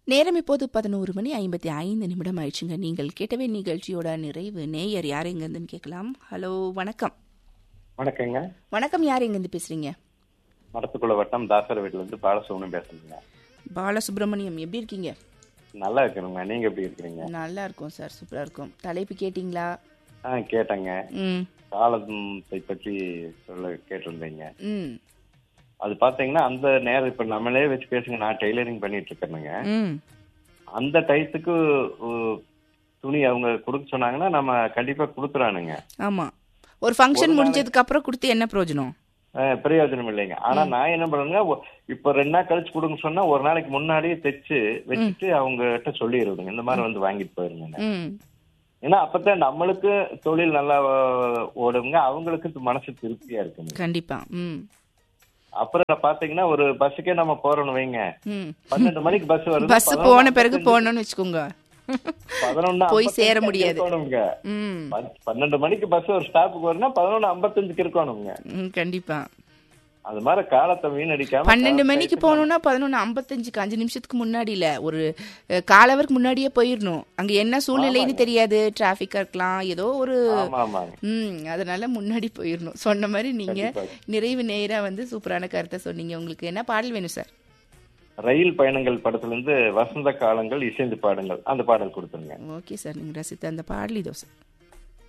நேரம் இப்போது பதினோரு மணி ஐம்பத்தி ஐந்து நிமிடம் ஆயிடுச்சுங்க நீங்கள் கேட்டவே நிகழ்ச்சியோட நிறைவு நேயர் யார் எங்கேருந்துன்னு கேட்கலாம் ஹலோ வணக்கம் வணக்கங்க வணக்கம் யார் எங்கேருந்து பேசுறீங்க மடத்துக்குள்ள வட்டம் தாசர் வீட்டுல இருந்து பாலசுவனும் பேசுறேங்க பாலசுப்ரமணியம் எப்படி இருக்கீங்க நல்லா இருக்கிறேங்க நீங்க எப்படி இருக்கிறீங்க நல்லா இருக்கும் சார் சூப்பரா இருக்கும் தலைப்பு கேட்டிங்களா ஆ கேட்டேங்க ம் காலத்தை பற்றி சொல்ல கேட்டிருந்தீங்க ம் அது பாத்தீங்கன்னா அந்த நேரம் இப்ப நம்மளே வச்சு பேசுங்க நான் டெய்லரிங் பண்ணிட்டு இருக்கேனுங்க ம் அந்த டயத்துக்கு உ, துணி அவங்க கொடுக்க சொன்னாங்கன்னா நம்ம கண்டிப்பா கொடுத்துறானுங்க ஆமா ஒரு ஃபங்க்ஷன் முடிஞ்சதுக்கு அப்புறம் கொடுத்து என்ன பிரயோஜனம் அஹ், பிரயோஜனம் இல்லைங்க ஆனா நான் என்ன பண்ணுங்க இப்ப ரெண்டு நாள் கழிச்சு கொடுங்க சொன்னா ஒரு நாளைக்கு முன்னாடியே தைச்சு வச்சுட்டு அவங்க கிட்ட சொல்லிடுறதுங்க இந்த மாதிரி வந்து வாங்கிட்டு போயிருங்க ம் ஏன்னா அப்பதான் நம்மளுக்கு தொழில் நல்லா அஹ், ஓடுங்க அவங்களுக்கு மனசு திருப்தியா இருக்குங்க கண்டிப்பா ம் அப்புறம் நான் பாத்தீங்கன்னா ஒரு பஸ்ஸுக்கே நம்ம போறோம்னு வைங்க ம் பன்னெண்டு மணிக்கு பஸ் வருது பஸ் போன பிறகு போகணும்னு வச்சுக்கோங்க பதினொன்னு போய் சேர முடியாது. இருக்கணுங்க ம் பத்- பன்னெண்டு மணிக்கு பஸ் ஒரு ஸ்டாப்புக்கு வரும்னா பதினொன்னு ஐம்பத்தஞ்சுக்கு இருக்கணுங்க ம் கண்டிப்பா அது மாதிரி காலத்தை வீணடிக்காம பன்னெண்டு காலத்தை மணிக்கு போகணும்னா பதினொன்று ஐம்பத்தஞ்சுக்கு அஞ்சு நிமிஷத்துக்கு முன்னாடி இல்ல ஒரு அஹ், காலவருக்கு முன்னாடியே போயிடணும் அங்க என்ன சூழ்நிலைன்னு தெரியாது டிராஃபிக்கா இருக்கலாம் ஏதோ ஒரு ஆமா ஆமாங்க ம் அதனால முன்னாடி போயிடணும் சொன்ன மாதிரி நீங்க கண்டிப்பா. நிறைவு நேரா வந்து சூப்பரான கருத்தை சொன்னீங்க உங்களுக்கு என்ன பாடல் வேணும் சார் ரயில் பயணங்கள் படத்துல இருந்து வசந்த காலங்கள் இசைந்து பாடுங்கள் அந்த பாடல் கொடுத்துருங்க ஓகே சார் நீங்க ரசித்த அந்த பாடல் இதோ சார்